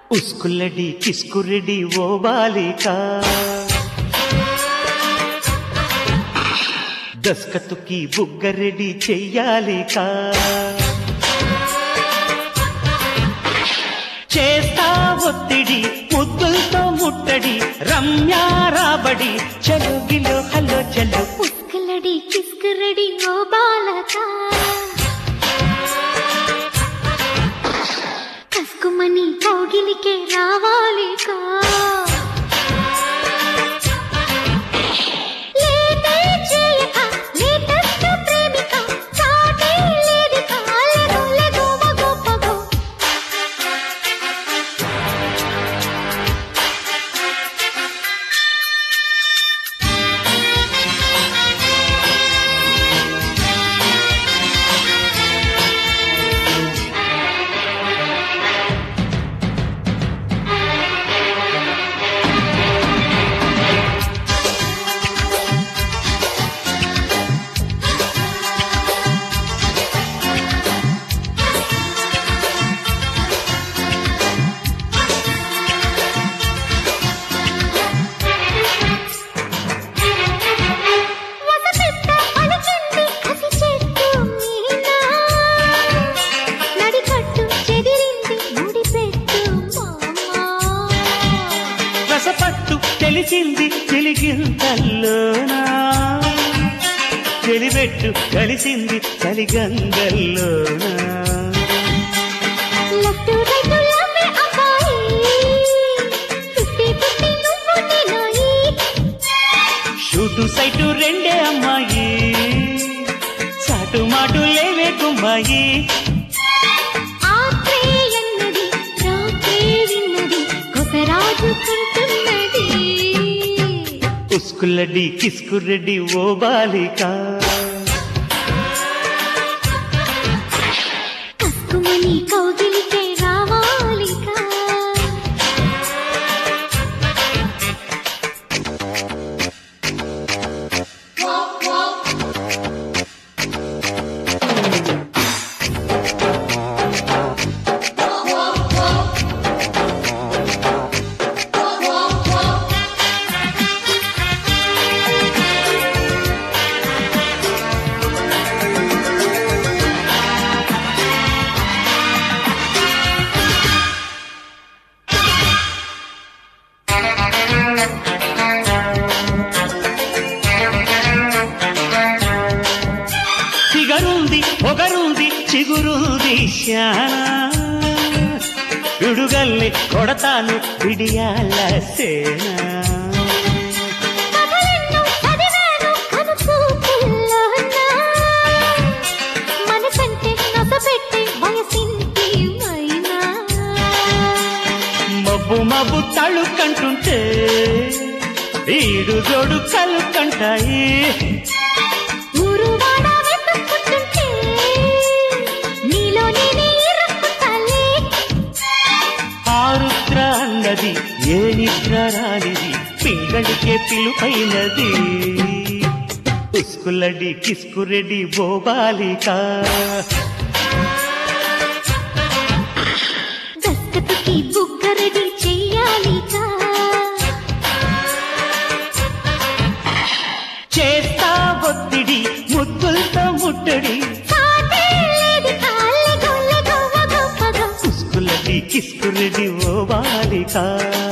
ఉస్కుల్లడి కిస్కురెడి ఓ బాలిక దస్కతుకి బుగ్గరెడి చెయ్యాలిక చేస్తా ఒత్తిడి ముద్దులతో ముట్టడి రమ్యా రాబడి చలో గిలో హలో చలో ఉస్కలడి కిస్కరడి ఓ బాలక కస్కుమని కౌగిలికే రావాలిక లేటే చేయక, లేటెస్ట్ ప్రేమిక, చాటే లేదిక, లెగో లెగో మగో పగో. వసపెట్ట పలికింది కసి చెట్టు మీన. నడికట్టు చెదిరింది ముడిపెట్టు మామా. రసపట్టు తెలిసింది తెలిగింతల్లోనా తెలివెట్టు కలిసింది చలిగంగల్లోనా లెఫ్ట్ రైట్ లవ్వే అబ్బాయి. ఫిఫ్టీ ఫిఫ్టీ నువ్వు నేనాయి. షూటు సైటు రెండే అమ్మాయి సాటు మాటు లేవే కుమ్మాయి ఆత్రే ఎన్నది, రాత్రే విన్నది, కొసరాజుకుంటున్నది. ఉస్కుల్లడి కిస్కురెడ్డి ఓ బాలిక కక్కుమని కౌగిలికే రావాలిక చిగరుంది పొగరుంది చిగురుంది శానా విడుగల్ని కొడతాను పిడియాల సేనా కథలెన్నో చదివాను కనుచూపుల్లోన. మనసంటే నొసపెట్టే వయసింటి మైనా. మబ్బు మబ్బు తళుకంటుంటే ఈడు జోడు కలుకంటాయి ఊరువాడ వెతుక్కుంటుంటే నీలో నేనే ఇరుక్కుంటాలే. ఆరుద్ర అన్నది ఏ నిద్ర రానిది పింగళికే పిలుపైనది ఉస్కులడి కిస్కురెడ్డి బోబాలిక దస్తపుకి బుగ్గరడి చెయ్యాలిక. చేస్తా ఒత్తిడి ముద్దులతో ముట్టడి సాటే లేదిక, లెగో లెగో మగో పగో. ఉస్కులడి కిస్కురెడ్డి ఓ బాలిక